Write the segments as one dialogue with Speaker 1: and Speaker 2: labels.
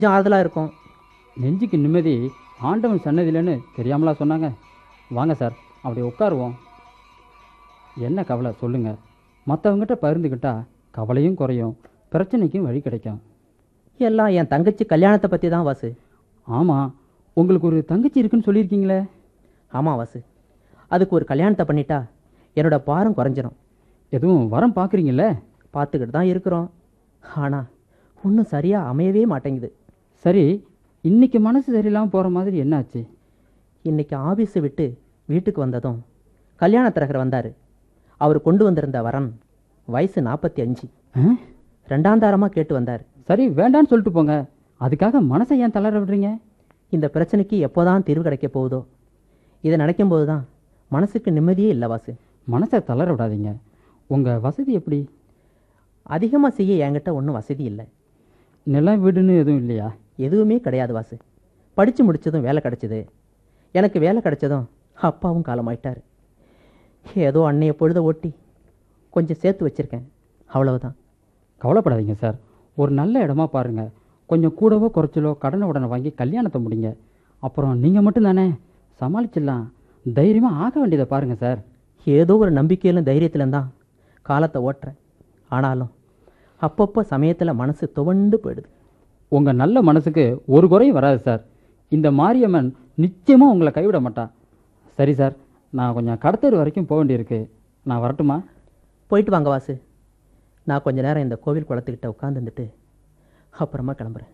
Speaker 1: கொஞ்சம் ஆறுதலாக இருக்கும்
Speaker 2: நெஞ்சுக்கு நிம்மதி ஆண்டவன் சன்னதியிலன்னு தெரியாமலா சொன்னாங்க வாங்க சார் அப்படி உட்காருவோம் என்ன கவலை சொல்லுங்கள் மற்றவங்ககிட்ட பகிர்ந்துக்கிட்டா கவலையும் குறையும் பிரச்சனைக்கும் வழி கிடைக்கும்
Speaker 1: எல்லாம் என் தங்கச்சி கல்யாணத்தை பற்றி தான் வாசு
Speaker 2: ஆமாம் உங்களுக்கு ஒரு தங்கச்சி இருக்குன்னு சொல்லியிருக்கீங்களே
Speaker 1: ஆமாம் வாசு அதுக்கு ஒரு கல்யாணத்தை பண்ணிட்டா என்னோட பாரம் குறைஞ்சிரும்
Speaker 2: எதுவும் வரம் பார்க்குறீங்களே
Speaker 1: பார்த்துக்கிட்டு தான் இருக்கிறோம் ஆனால் ஒன்றும் சரியாக அமையவே மாட்டேங்குது
Speaker 2: சரி இன்னைக்கு மனசு சரியில்லாமல் போகிற மாதிரி என்னாச்சு
Speaker 1: இன்னைக்கு ஆபீஸை விட்டு வீட்டுக்கு வந்ததும் கல்யாண தரகர் வந்தார் அவர் கொண்டு வந்திருந்த வரன் வயசு நாற்பத்தி அஞ்சு
Speaker 2: ஆ?
Speaker 1: ரெண்டாந்தாரமாக கேட்டு வந்தார்
Speaker 2: சரி வேண்டான்னு சொல்லிட்டு போங்க அதுக்காக மனசை ஏன் தளர விடுறீங்க
Speaker 1: இந்த பிரச்சனைக்கு எப்போதான் தீர்வு கிடைக்க போகுதோ இதை நினைக்கும்போது தான் மனசுக்கு நிம்மதியே இல்லை வாசு
Speaker 2: மனசை தளர விடாதீங்க உங்கள் வசதி எப்படி
Speaker 1: அதிகமாக செய்ய என்கிட்ட ஒன்றும் வசதி இல்லை
Speaker 2: நிலம் வீடுன்னு எதுவும் இல்லையா
Speaker 1: எதுவுமே கிடையாது வாசு படித்து முடித்ததும் வேலை கிடைச்சது எனக்கு வேலை கிடைச்சதும் அப்பாவும் காலமாயிட்டார் ஏதோ அன்னைய பொழுத ஓட்டி கொஞ்சம் சேர்த்து வச்சுருக்கேன் அவ்வளவுதான்
Speaker 2: கவலைப்படாதீங்க சார் ஒரு நல்ல இடமா பாருங்க கொஞ்சம் கூடவோ குறைச்சலோ கடனை உடனே வாங்கி கல்யாணத்தை முடிங்க அப்புறம் நீங்கள் மட்டும்தானே சமாளிச்சிடலாம் தைரியமாக ஆக வேண்டியதை பாருங்க சார்
Speaker 1: ஏதோ ஒரு நம்பிக்கையிலும் தைரியத்திலும் தான் காலத்தை ஓட்டுறேன் ஆனாலும் அப்பப்போ சமயத்தில் மனசு துவண்டு போயிடுது
Speaker 2: உங்கள் நல்ல மனசுக்கு ஒரு குறையும் வராது சார் இந்த மாரியம்மன் நிச்சயமாக உங்களை கைவிட மாட்டா சரி சார் நான் கொஞ்சம் கடத்தெரு வரைக்கும் போக வேண்டியிருக்கு நான் வரட்டுமா
Speaker 1: போயிட்டு வாங்க வாசு நான் கொஞ்ச நேரம் இந்த கோவில் குளத்துக்கிட்ட உட்காந்துருந்துட்டு அப்புறமா கிளம்புறேன்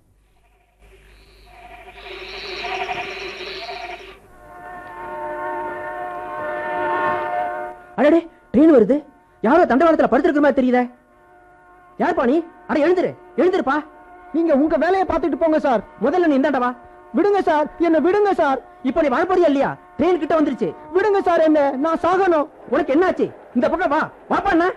Speaker 1: அடடே ட்ரெயின் வருது யாரோ தண்டவாளத்தில் படுத்திருக்கிற மாதிரி தெரியுதே யார்ப்பா நீ அட எழுந்துரு எழுந்துருப்பா
Speaker 3: நீங்க உங்க வேலையை பார்த்துட்டு போங்க சார்
Speaker 1: முதல்ல நீ இந்தாண்டா வா
Speaker 3: விடுங்க சார் என்ன விடுங்க சார்
Speaker 1: இப்போ நீ வரப்போறியா இல்லையா ட்ரெயின் கிட்ட வந்துருச்சு
Speaker 3: விடுங்க சார் என்ன நான் சாகணும்
Speaker 1: உனக்கு என்னாச்சு இந்த பக்கம் வா வாப்பா அண்ணா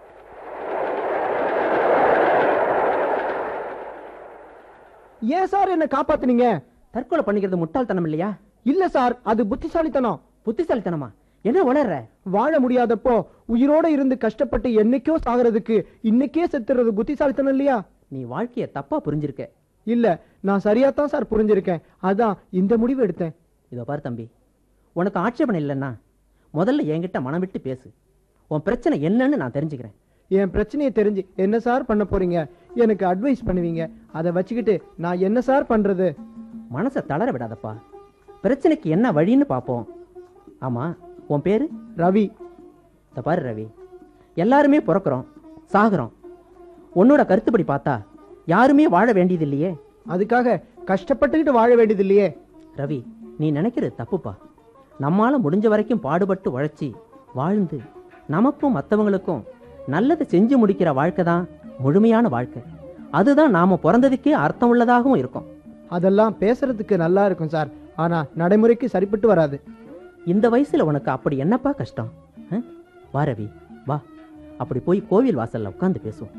Speaker 3: ஏன் சார் என்ன காப்பாத்துனீங்க
Speaker 1: தற்கொலை பண்ணிக்கிறது முட்டாள்தனம் இல்லையா
Speaker 3: இல்ல சார் அது புத்திசாலித்தனம்
Speaker 1: புத்திசாலித்தனமா என்ன உளர்ற
Speaker 3: வாழ முடியாதப்போ உயிரோட இருந்து கஷ்டப்பட்டு என்னைக்கோ சாகிறதுக்கு இன்னைக்கே செத்துறது புத்திசாலித்தனம் இல்லையா
Speaker 1: நீ வாழ்க்கைய தப்பா புரிஞ்சிருக்க
Speaker 3: இல்ல நான் சரியா தான் சார் புரிஞ்சிருக்கேன் அதான் இந்த முடிவு எடுத்தேன்
Speaker 1: இதோ பாரு தம்பி உனக்கு ஆட்சேபணம் இல்லைன்னா முதல்ல என்கிட்ட மனம் விட்டு பேசு உன் பிரச்சனை என்னன்னு நான் தெரிஞ்சுக்கிறேன்
Speaker 3: என் பிரச்சனையை தெரிஞ்சு என்ன சார் பண்ண போறீங்க எனக்கு அட்வைஸ் பண்ணுவீங்க அதை வச்சுக்கிட்டு நான் என்ன சார் பண்றது
Speaker 1: மனசை தளர விடாதப்பா பிரச்சனைக்கு என்ன வழின்னு பார்ப்போம் ஆமா உன் பேரு
Speaker 3: ரவி
Speaker 1: இந்த பாரு ரவி எல்லாருமே பிறக்கிறோம் சாகுறோம் உன்னோட கருத்துப்படி பார்த்தா யாருமே வாழ வேண்டியது இல்லையே
Speaker 3: அதுக்காக கஷ்டப்பட்டுக்கிட்டு வாழ வேண்டியது இல்லையே
Speaker 1: ரவி நீ நினைக்கிறது தப்புப்பா நம்மால முடிஞ்ச வரைக்கும் பாடுபட்டு உழைச்சி வாழ்ந்து நமக்கும் மற்றவங்களுக்கும் நல்லதை செஞ்சு முடிக்கிற வாழ்க்கை தான் முழுமையான வாழ்க்கை அதுதான் நாம பிறந்ததுக்கே அர்த்தம் உள்ளதாகவும் இருக்கும்
Speaker 3: அதெல்லாம் பேசுறதுக்கு நல்லா இருக்கும் சார் ஆனா நடைமுறைக்கு சரிப்பட்டு வராது
Speaker 1: இந்த வயசுல உனக்கு அப்படி என்னப்பா கஷ்டம் ஆ? வா ரவி வா அப்படி போய் கோவில் வாசல்ல உட்காந்து பேசுவோம்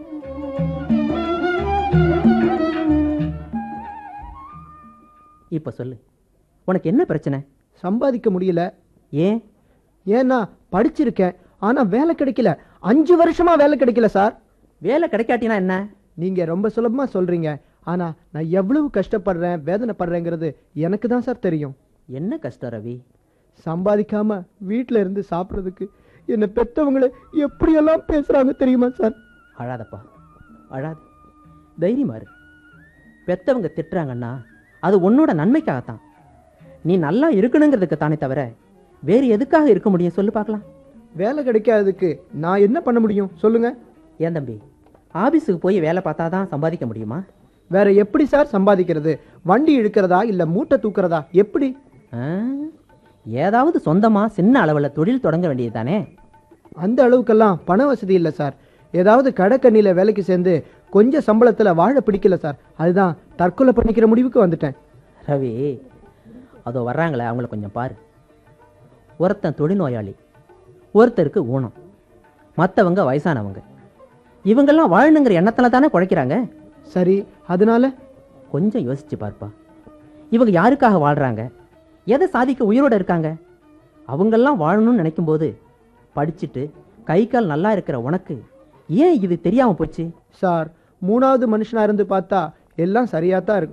Speaker 1: இப்ப சொல்லு உனக்கு என்ன பிரச்சனை
Speaker 3: சம்பாதிக்க முடியல
Speaker 1: ஏன்
Speaker 3: ஏன்னா படிச்சிருக்கேன் ஆனா வேலை கிடைக்கல அஞ்சு வருஷமா வேலை கிடைக்கல சார்
Speaker 1: வேலை கிடைக்காட்டினா என்ன
Speaker 3: நீங்க ரொம்ப சுலபமா சொல்றீங்க ஆனா நான் எவ்வளவு கஷ்டப்படுறேன் வேதனைப்படுறேங்கிறது எனக்கு தான் சார் தெரியும்
Speaker 1: என்ன கஷ்டம் ரவி
Speaker 3: சம்பாதிக்காம வீட்ல இருந்து சாப்பிட்றதுக்கு என்னை பெத்தவங்களை எப்படியெல்லாம் பேசுறாங்க தெரியுமா சார்
Speaker 1: அழாதப்பா அழாத தைரியமா இரு பெத்தவங்க திட்டுறாங்கன்னா அது உன்னோட நன்மைக்காகத்தான் நீ நல்லா இருக்கணுங்கிறதுக்கு தானே தவிர வேறு எதுக்காக இருக்க முடியும் சொல்லு பார்க்கலாம்
Speaker 3: வேலை கிடைக்காததுக்கு நான் என்ன பண்ண முடியும் சொல்லுங்க
Speaker 1: ஏன் தம்பி ஆபீஸுக்கு போய் வேலை பார்த்தா தான் சம்பாதிக்க முடியுமா
Speaker 3: வேற எப்படி சார் சம்பாதிக்கிறது வண்டி இழுக்கிறதா இல்ல மூட்டை தூக்குறதா எப்படி
Speaker 1: ஆ? ஏதாவது சொந்தமா சின்ன அளவில் தொழில் தொடங்க வேண்டியது தானே
Speaker 3: அந்த அளவுக்கெல்லாம் பண வசதி இல்லை சார் ஏதாவது கடைக்கண்ணியில வேலைக்கு சேர்ந்து கொஞ்சம் சம்பளத்துல வாழ பிடிக்கல சார் அதுதான் தற்கொலை பண்ணிக்கிற முடிவுக்கு வந்துட்டேன்
Speaker 1: ரவி அதோ வர்றாங்களே அவங்கள கொஞ்சம் பாரு ஒருத்தன் தொழில்நோயாளி ஒருத்தருக்கு ஊனம் மற்றவங்க வயசானவங்க இவங்கெல்லாம் வாழணுங்கிற எண்ணத்துல தானே குழைக்கிறாங்க
Speaker 3: சரி அதனால
Speaker 1: கொஞ்சம் யோசிச்சு பார்ப்பா இவங்க யாருக்காக வாழ்றாங்க எதை சாதிக்க உயிரோட இருக்காங்க அவங்கெல்லாம் வாழணும்னு நினைக்கும்போது படிச்சுட்டு கை கால் நல்லா இருக்கிற உனக்கு ஏன் இது தெரியாம போச்சு
Speaker 3: சார் மூணாவது மனுஷனா இருந்து பார்த்தா எல்லாம் சரியாக தான் இருக்கு